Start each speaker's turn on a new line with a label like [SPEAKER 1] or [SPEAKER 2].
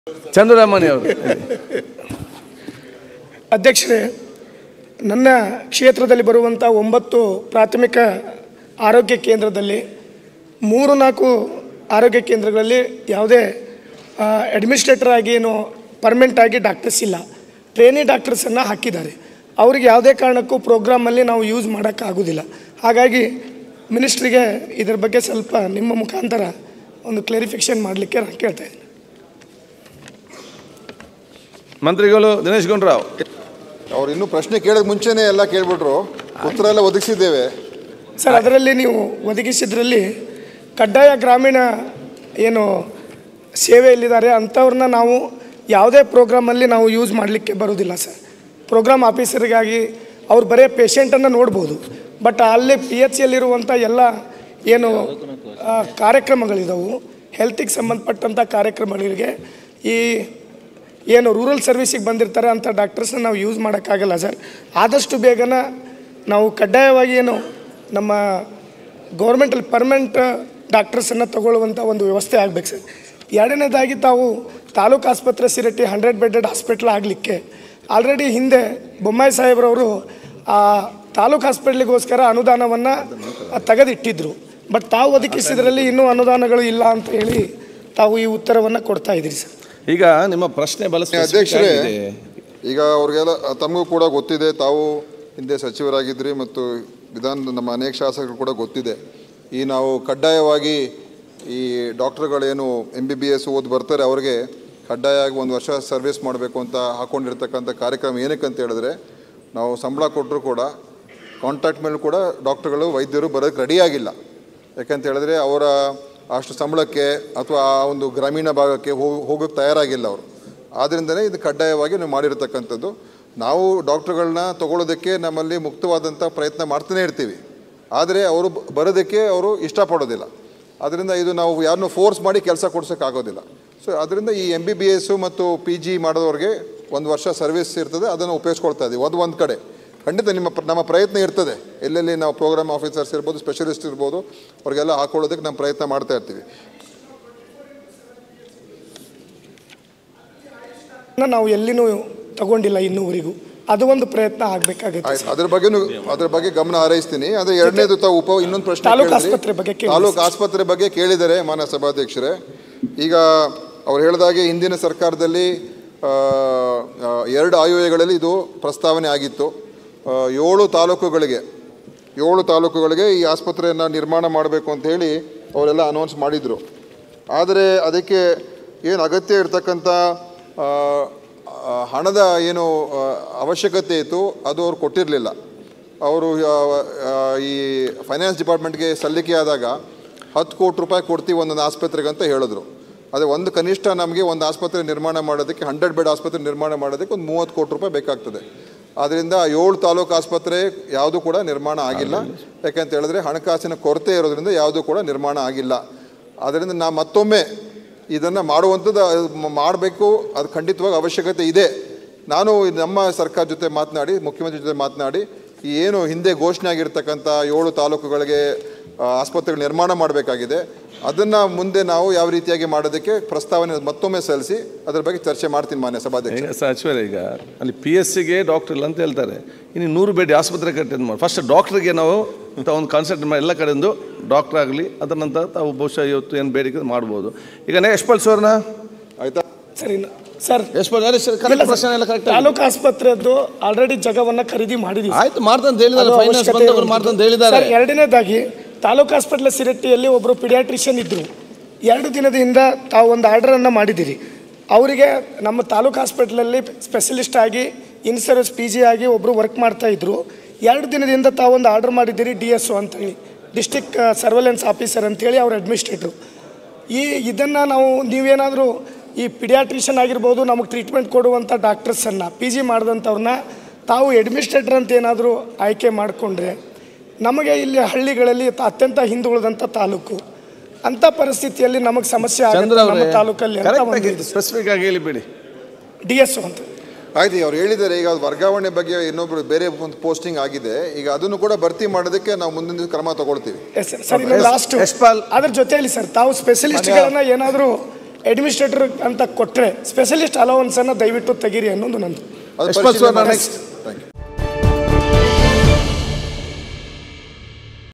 [SPEAKER 1] ಚಂದ್ರರಾಮಣಿ ಅವರು
[SPEAKER 2] ಅಧ್ಯಕ್ಷರೇ ನನ್ನ ಕ್ಷೇತ್ರದಲ್ಲಿ ಬರುವಂಥ ಒಂಬತ್ತು ಪ್ರಾಥಮಿಕ ಆರೋಗ್ಯ ಕೇಂದ್ರದಲ್ಲಿ ಮೂರು ನಾಲ್ಕು ಆರೋಗ್ಯ ಕೇಂದ್ರಗಳಲ್ಲಿ ಯಾವುದೇ ಅಡ್ಮಿನಿಸ್ಟ್ರೇಟರ್ ಆಗಿ ಏನು ಪರ್ಮನೆಂಟ್ ಆಗಿ ಡಾಕ್ಟರ್ಸ್ ಇಲ್ಲ ಟ್ರೈನಿ ಡಾಕ್ಟರ್ಸನ್ನು ಹಾಕಿದ್ದಾರೆ ಅವ್ರಿಗೆ ಯಾವುದೇ ಕಾರಣಕ್ಕೂ ಪ್ರೋಗ್ರಾಮಲ್ಲಿ ನಾವು ಯೂಸ್ ಮಾಡೋಕ್ಕಾಗೋದಿಲ್ಲ ಹಾಗಾಗಿ ಮಿನಿಸ್ಟ್ರಿಗೆ ಇದ್ರ ಬಗ್ಗೆ ಸ್ವಲ್ಪ ನಿಮ್ಮ ಮುಖಾಂತರ ಒಂದು ಕ್ಲಾರಿಫಿಕೇಷನ್ ಮಾಡಲಿಕ್ಕೆ ನಾನು ಕೇಳ್ತಾ ಇದ್ದೀನಿ
[SPEAKER 1] ಮಂತ್ರಿಗಳು ದಿನೇಶ್ ಗುಂಡೂರಾವ್
[SPEAKER 3] ಅವ್ರು ಇನ್ನೂ ಪ್ರಶ್ನೆ ಕೇಳೋಕೆ ಮುಂಚೆನೇ ಎಲ್ಲ ಕೇಳ್ಬಿಟ್ರು ಉತ್ತರ ಎಲ್ಲ ಒದಗಿಸಿದ್ದೇವೆ
[SPEAKER 2] ಸರ್ ಅದರಲ್ಲಿ ನೀವು ಒದಗಿಸಿದ್ರಲ್ಲಿ ಕಡ್ಡಾಯ ಗ್ರಾಮೀಣ ಏನು ಸೇವೆಯಲ್ಲಿದ್ದಾರೆ ಅಂಥವ್ರನ್ನ ನಾವು ಯಾವುದೇ ಪ್ರೋಗ್ರಾಮಲ್ಲಿ ನಾವು ಯೂಸ್ ಮಾಡಲಿಕ್ಕೆ ಬರೋದಿಲ್ಲ ಸರ್ ಪ್ರೋಗ್ರಾಮ್ ಆಫೀಸರಿಗಾಗಿ ಅವ್ರು ಬರೀ ಪೇಷಂಟನ್ನು ನೋಡ್ಬೋದು ಬಟ್ ಅಲ್ಲಿ ಪಿ ಎಚ್ ಸಿಯಲ್ಲಿರುವಂಥ ಎಲ್ಲ ಏನು ಆ, ಕಾರ್ಯಕ್ರಮಗಳಿದಾವು ಹೆಲ್ತಿಗೆ ಸಂಬಂಧಪಟ್ಟಂಥ ಕಾರ್ಯಕ್ರಮಗಳಿಗೆ ಈ ಏನು ರೂರಲ್ ಸರ್ವಿಸಿಗೆ ಬಂದಿರ್ತಾರೆ ಅಂಥ ಡಾಕ್ಟರ್ಸ್ನ ನಾವು ಯೂಸ್ ಮಾಡೋಕ್ಕಾಗಲ್ಲ ಸರ್ ಆದಷ್ಟು ಬೇಗನ ನಾವು ಕಡ್ಡಾಯವಾಗಿ ಏನು ನಮ್ಮ ಗೌರ್ಮೆಂಟಲ್ಲಿ ಪರ್ಮನೆಂಟ್ ಡಾಕ್ಟರ್ಸನ್ನು ತಗೊಳ್ಳುವಂಥ ಒಂದು ವ್ಯವಸ್ಥೆ ಆಗಬೇಕು ಸರ್ ಎರಡನೇದಾಗಿ ತಾವು ತಾಲೂಕು ಆಸ್ಪತ್ರೆ ಸಿರಟ್ಟಿ ಹಂಡ್ರೆಡ್ ಬೆಡ್ಡೆಡ್ ಹಾಸ್ಪಿಟ್ಲ್ ಆಗಲಿಕ್ಕೆ ಆಲ್ರೆಡಿ ಹಿಂದೆ ಬೊಮ್ಮಾಯಿ ಸಾಹೇಬ್ರವರು ಆ ತಾಲೂಕು ಹಾಸ್ಪಿಟ್ಲಿಗೋಸ್ಕರ ಅನುದಾನವನ್ನು ತೆಗೆದಿಟ್ಟಿದ್ರು ಬಟ್ ತಾವು ಒದಗಿಸಿದ್ರಲ್ಲಿ ಇನ್ನೂ ಅನುದಾನಗಳು ಇಲ್ಲ ಅಂತ ಹೇಳಿ ತಾವು ಈ ಉತ್ತರವನ್ನು ಕೊಡ್ತಾ ಇದ್ದೀರಿ ಸರ್
[SPEAKER 1] ಈಗ ನಿಮ್ಮ ಪ್ರಶ್ನೆ ಬಲ specific
[SPEAKER 3] ಅಧ್ಯಕ್ಷರೇ
[SPEAKER 1] ಆಗಿದೆ.
[SPEAKER 3] ಈಗ ಅವ್ರಿಗೆಲ್ಲ ತಮಗೂ ಕೂಡ ಗೊತ್ತಿದೆ ತಾವು ಹಿಂದೆ ಸಚಿವರಾಗಿದ್ರಿ ಮತ್ತು ವಿಧಾನದ ನಮ್ಮ ಅನೇಕ ಶಾಸಕರು ಕೂಡ ಗೊತ್ತಿದೆ ಈ ನಾವು ಕಡ್ಡಾಯವಾಗಿ ಈ ಡಾಕ್ಟರ್ಗಳೇನು ಎಮ್ ಬಿ ಬಿ ಎಸ್ ಓದಿ ಬರ್ತಾರೆ ಅವ್ರಿಗೆ ಕಡ್ಡಾಯವಾಗಿ ಒಂದು ವರ್ಷ ಸರ್ವಿಸ್ ಮಾಡಬೇಕು ಅಂತ ಹಾಕೊಂಡಿರ್ತಕ್ಕಂಥ ಕಾರ್ಯಕ್ರಮ ಏನಕ್ಕೆ ಅಂತ ಹೇಳಿದ್ರೆ ನಾವು ಸಂಬಳ ಕೊಟ್ಟರು ಕೂಡ ಕಾಂಟ್ರಾಕ್ಟ್ ಮೇಲೆ ಕೂಡ ಡಾಕ್ಟರ್ಗಳು ವೈದ್ಯರು ಬರೋಕ್ಕೆ ರೆಡಿಯಾಗಿಲ್ಲ ಯಾಕಂತ ಹೇಳಿದ್ರೆ ಅವರ ಅಷ್ಟು ಸಂಬಳಕ್ಕೆ ಅಥವಾ ಆ ಒಂದು ಗ್ರಾಮೀಣ ಭಾಗಕ್ಕೆ ಹೋಗಿ ಹೋಗೋಕ್ಕೆ ತಯಾರಾಗಿಲ್ಲ ಅವರು ಆದ್ದರಿಂದಲೇ ಇದು ಕಡ್ಡಾಯವಾಗಿ ನಾವು ಮಾಡಿರತಕ್ಕಂಥದ್ದು ನಾವು ಡಾಕ್ಟರ್ಗಳನ್ನ ತಗೊಳ್ಳೋದಕ್ಕೆ ನಮ್ಮಲ್ಲಿ ಮುಕ್ತವಾದಂಥ ಪ್ರಯತ್ನ ಮಾಡ್ತಾನೆ ಇರ್ತೀವಿ ಆದರೆ ಅವರು ಬ- ಬರೋದಕ್ಕೆ ಅವರು ಇಷ್ಟಪಡೋದಿಲ್ಲ ಅದರಿಂದ ಇದು ನಾವು ಯಾರನ್ನೂ ಫೋರ್ಸ್ ಮಾಡಿ ಕೆಲಸ ಕೊಡ್ಸೋಕ್ಕಾಗೋದಿಲ್ಲ ಸೊ ಅದರಿಂದ ಈ ಎಮ್ ಬಿ ಬಿ ಎಸ್ಸು ಮತ್ತು ಪಿ ಜಿ ಮಾಡೋದವ್ರಿಗೆ ಒಂದು ವರ್ಷ ಸರ್ವಿಸ್ ಇರ್ತದೆ ಅದನ್ನು ಉಪಯೋಗಿಸ್ಕೊಳ್ತಾ ಇದ್ದೀವಿ ಅದು ಒಂದು ಕಡೆ ಖಂಡಿತ ನಿಮ್ಮ ಪ್ರ- ನಮ್ಮ ಪ್ರಯತ್ನ ಇರ್ತದೆ ಎಲ್ಲೆಲ್ಲಿ ನಾವು ಪ್ರೋಗ್ರಾಮ್ ಆಫೀಸರ್ಸ್ ಇರ್ಬೋದು ಸ್ಪೆಷಲಿಸ್ಟ್ ಇರ್ಬೋದು ಅವ್ರಿಗೆಲ್ಲ ಹಾಕೊಳ್ಳೋದಕ್ಕೆ ನಮ್ಮ ಪ್ರಯತ್ನ ಮಾಡ್ತಾ ಇರ್ತೀವಿ
[SPEAKER 2] ನಾವು ಎಲ್ಲಿನೂ ತಗೊಂಡಿಲ್ಲ ಇನ್ನೂವರೆಗೂ ಅದು ಒಂದು ಪ್ರಯತ್ನ ಆಗಬೇಕಾಗುತ್ತೆ
[SPEAKER 3] ಆಯ್ತು ಅದ್ರ ಬಗ್ಗೆನೂ ಅದ್ರ ಬಗ್ಗೆ ಗಮನ ಹಾರೈಸ್ತೀನಿ ಅದೇ ಎರಡನೇದು ತಾವು ಉಪ ಇನ್ನೊಂದು ಪ್ರಶ್ನೆ
[SPEAKER 2] ತಾಲೂಕು
[SPEAKER 3] ಕೇಳಿದ್ರಿ.
[SPEAKER 2] ಆಸ್ಪತ್ರೆ ಬಗ್ಗೆ ಕೇಳಿದ್ರಿ.
[SPEAKER 3] ತಾಲೂಕು ಆಸ್ಪತ್ರೆ ಬಗ್ಗೆ ಕೇಳಿದ್ದಾರೆ ಮಾನ್ಯ ಸಭಾಧ್ಯಕ್ಷರೇ ಈಗ ಅವ್ರು ಹೇಳಿದಾಗೆ ಹಿಂದಿನ ಸರ್ಕಾರದಲ್ಲಿ ಆ, ಆ, ಎರಡು ಆಯವ್ಯಯಗಳಲ್ಲಿ ಇದು ಪ್ರಸ್ತಾವನೆ ಆಗಿತ್ತು ಆ, ಏಳು ತಾಲೂಕುಗಳಿಗೆ ಏಳು ತಾಲೂಕುಗಳಿಗೆ ಈ ಆಸ್ಪತ್ರೆಯನ್ನು ನಿರ್ಮಾಣ ಮಾಡಬೇಕು ಅಂತ ಹೇಳಿ ಅವರೆಲ್ಲ ಅನೌನ್ಸ್ ಮಾಡಿದರು ಆದರೆ ಅದಕ್ಕೆ ಏನು ಅಗತ್ಯ ಇರತಕ್ಕಂಥ ಆ, ಆ, ಹಣದ ಏನು ಆ, ಅವಶ್ಯಕತೆ ಇತ್ತು ಅದು ಅವ್ರು ಕೊಟ್ಟಿರಲಿಲ್ಲ ಅವರು ಆ, ಆ, ಈ ಫೈನಾನ್ಸ್ ಡಿಪಾರ್ಟ್ಮೆಂಟ್ಗೆ ಸಲ್ಲಿಕೆ ಆದಾಗ ಹತ್ತು ಕೋಟಿ ರೂಪಾಯಿ ಕೊಡ್ತೀವಿ ಒಂದೊಂದು ಆಸ್ಪತ್ರೆಗೆ ಅಂತ ಹೇಳಿದ್ರು ಅದೇ ಒಂದು ಕನಿಷ್ಠ ನಮಗೆ ಒಂದು ಆಸ್ಪತ್ರೆ ನಿರ್ಮಾಣ ಮಾಡೋದಕ್ಕೆ ಹಂಡ್ರೆಡ್ ಬೆಡ್ ಆಸ್ಪತ್ರೆ ನಿರ್ಮಾಣ ಮಾಡೋದಕ್ಕೆ ಒಂದು ಮೂವತ್ತು ಕೋಟಿ ರೂಪಾಯಿ ಬೇಕಾಗ್ತದೆ ಆದ್ದರಿಂದ ಏಳು ತಾಲೂಕು ಆಸ್ಪತ್ರೆ ಯಾವುದು ಕೂಡ ನಿರ್ಮಾಣ ಆಗಿಲ್ಲ ಯಾಕಂತ ಹೇಳಿದ್ರೆ ಹಣಕಾಸಿನ ಕೊರತೆ ಇರೋದ್ರಿಂದ ಯಾವುದು ಕೂಡ ನಿರ್ಮಾಣ ಆಗಿಲ್ಲ ಆದ್ದರಿಂದ ನಾ ಮತ್ತೊಮ್ಮೆ ಇದನ್ನು ಮಾಡುವಂಥದ್ದು ಮಾಡಬೇಕು ಅದು ಖಂಡಿತವಾಗಿ ಅವಶ್ಯಕತೆ ಇದೆ ನಾನು ಇದು ನಮ್ಮ ಸರ್ಕಾರ ಜೊತೆ ಮಾತನಾಡಿ ಮುಖ್ಯಮಂತ್ರಿ ಜೊತೆ ಮಾತನಾಡಿ ಈ ಏನು ಹಿಂದೆ ಘೋಷಣೆ ಆಗಿರ್ತಕ್ಕಂಥ ಏಳು ತಾಲೂಕುಗಳಿಗೆ ಆ, ಆಸ್ಪತ್ರೆಗಳು ನಿರ್ಮಾಣ ಮಾಡಬೇಕಾಗಿದೆ ಅದನ್ನು ಮುಂದೆ ನಾವು ಯಾವ ರೀತಿಯಾಗಿ ಮಾಡೋದಕ್ಕೆ ಪ್ರಸ್ತಾವನೆ ಮತ್ತೊಮ್ಮೆ ಸಲ್ಲಿಸಿ ಅದ್ರ ಬಗ್ಗೆ ಚರ್ಚೆ ಮಾಡ್ತೀನಿ ಮಾನ್ಯ ಸಭಾಧ್ಯಕ್ಷ
[SPEAKER 1] ಈಗ ಸಚಿವರೇ ಈಗ ಅಲ್ಲಿ ಪಿ ಎಸ್ ಸಿಗೆ ಡಾಕ್ಟರ್ ಇಲ್ಲ ಅಂತ ಹೇಳ್ತಾರೆ ಇನ್ನು ನೂರು ಬೆಡ್ ಆಸ್ಪತ್ರೆ ಕಟ್ಟಿದ್ದು ಮಾಡಿ ಫಸ್ಟ್ ಡಾಕ್ಟ್ರಿಗೆ ನಾವು ಇಂಥ ಒಂದು ಕಾನ್ಸೆಪ್ಟ್ ಮಾಡಿ ಎಲ್ಲ ಕಡೆಯಿಂದ ಡಾಕ್ಟರ್ ಆಗಲಿ ಅದರ ನಂತರ ತಾವು ಬಹುಶಃ ಇವತ್ತು ಏನು ಬೇಡಿಕೆ ಮಾಡ್ಬೋದು ಈಗ ನೇ ಯಶ್ಪಾಲ್ ಸರ್ನ
[SPEAKER 3] ಆಯ್ತಾ
[SPEAKER 2] ಸರಿ ಸರ್
[SPEAKER 1] ಯಶ್ಪಾಲ್ ಅದೇ ಸರ್ ಕರೆಕ್ಟ್ ಪ್ರಶ್ನೆ ಎಲ್ಲ ಕರೆಕ್ಟ್
[SPEAKER 2] ತಾಲೂಕು ಆಸ್ಪತ್ರೆದ್ದು ಆಲ್ರೆಡಿ ಜಗವನ್ನ ಖರೀದಿ ಮಾಡಿದೀವಿ
[SPEAKER 1] ಆಯ್ತು ಮಾಡ್ತಂತ ಹೇಳಿದ್ದಾರೆ
[SPEAKER 2] ಅದು
[SPEAKER 1] ಫೈನಾನ್ಸ್
[SPEAKER 2] ಅವಶ್ಯಕತೆ
[SPEAKER 1] ಬಂದವರು
[SPEAKER 2] ಇರುವಂಥದ್ದು.
[SPEAKER 1] ಮಾಡ್ತಂತ ಹೇಳಿದ್ದಾರೆ
[SPEAKER 2] ಸರ್, ಎರಡನೇದಾಗಿ ತಾಲೂಕು ಹಾಸ್ಪಿಟ್ಲ್ ಸಿರಟ್ಟಿಯಲ್ಲಿ ಒಬ್ಬರು ಪಿಡಿಯಾಟ್ರಿಷಿಯನ್ ಇದ್ದರು ಎರಡು ದಿನದಿಂದ ತಾವು ಒಂದು ಆರ್ಡರನ್ನು ಮಾಡಿದ್ದೀರಿ ಅವರಿಗೆ ನಮ್ಮ ತಾಲೂಕು ಹಾಸ್ಪಿಟ್ಲಲ್ಲಿ ಸ್ಪೆಷಲಿಸ್ಟ್ ಆಗಿ ಇನ್ ಸರ್ವಿಸ್ ಪಿ ಜಿ ಆಗಿ ಒಬ್ಬರು ವರ್ಕ್ ಮಾಡ್ತಾ ಇದ್ರು ಎರಡು ದಿನದಿಂದ ತಾವೊಂದು ಆರ್ಡರ್ ಮಾಡಿದ್ದೀರಿ ಡಿ ಎಸ್ ಒ ಅಂತೇಳಿ ಡಿಸ್ಟಿಕ್ ಸರ್ವೆಲೆನ್ಸ್ ಆಫೀಸರ್ ಅಂತೇಳಿ ಅವ್ರ ಅಡ್ಮಿನಿಸ್ಟ್ರೇಟ್ರು ಈ ಇದನ್ನು ನಾವು ನೀವೇನಾದರೂ ಈ ಪಿಡಿಯಾಟ್ರಿಷಿಯನ್ ಆಗಿರ್ಬೋದು ನಮಗೆ ಟ್ರೀಟ್ಮೆಂಟ್ ಕೊಡುವಂಥ ಡಾಕ್ಟರ್ಸನ್ನು ಪಿ ಜಿ ಮಾಡಿದಂಥವ್ರನ್ನ ತಾವು ಅಡ್ಮಿನಿಸ್ಟ್ರೇಟರ್ ಅಂತ ಏನಾದರೂ ಆಯ್ಕೆ ಮಾಡಿಕೊಂಡ್ರೆ ನಮಗೆ ಇಲ್ಲಿ ಹಳ್ಳಿಗಳಲ್ಲಿ ತ- ಅತ್ಯಂತ ಹಿಂದುಳಿದಂಥ ತಾಲೂಕು ಅಂಥ ಪರಿಸ್ಥಿತಿಯಲ್ಲಿ ನಮಗೆ ಸಮಸ್ಯೆ
[SPEAKER 1] ಚಂದ್ರ
[SPEAKER 2] ಆಗುತ್ತೆ ನಮ್ಮ
[SPEAKER 1] ಅವರೇ
[SPEAKER 2] ತಾಲೂಕಲ್ಲಿ ಅಂತ
[SPEAKER 1] ಕರೆಕ್ಟ್
[SPEAKER 2] ಒಂದು
[SPEAKER 1] ಆಗಿ ಸ್ಪೆಸಿಫಿಕ್ ಆಗಿ ಹೇಳಿಬಿಡಿ
[SPEAKER 2] ಡಿ ಎಸ್ ಅಂತ
[SPEAKER 3] ಆಯ್ತು ಅವ್ರು ಹೇಳಿದ್ದಾರೆ ಈಗ ಅದು ವರ್ಗಾವಣೆ ಬಗ್ಗೆ ಇನ್ನೊಬ್ರು ಬೇರೆ ಒಂದು ಪೋಸ್ಟಿಂಗ್ ಆಗಿದೆ ಈಗ ಅದನ್ನು ಕೂಡ ಭರ್ತಿ ಮಾಡೋದಕ್ಕೆ ನಾವು ಮುಂದಿನ ದಿವಸ ಕ್ರಮ ತಗೊಳ್ತೀವಿ
[SPEAKER 2] ಎಸ್ ಸರ್ ಸರ್ ಇನ್ನು ಲಾಸ್ಟ್
[SPEAKER 1] ಯಶ್ಪಾಲ್.
[SPEAKER 2] ಅದ್ರ ಜೊತೆಯಲ್ಲಿ ಸರ್ ತಾವು ಸ್ಪೆಷಲಿಸ್ಟ್ಗಳನ್ನ ಏನಾದರೂ ಅಡ್ಮಿನಿಸ್ಟ್ರೇಟರ್ ಅಂತ ಕೊಟ್ಟರೆ ಸ್ಪೆಷಲಿಸ್ಟ್ ಅಲವನ್ಸನ್ನು ದಯವಿಟ್ಟು ತೆಗೀರಿ ಅನ್ನೋದು ನಂದು
[SPEAKER 3] ಅದು
[SPEAKER 1] ಯಶ್ವಂತ್ ಸರ್
[SPEAKER 3] ಪರಿಶೀಲನೆ ಮಾಡಿ.
[SPEAKER 1] ನೆಕ್ಸ್ಟ್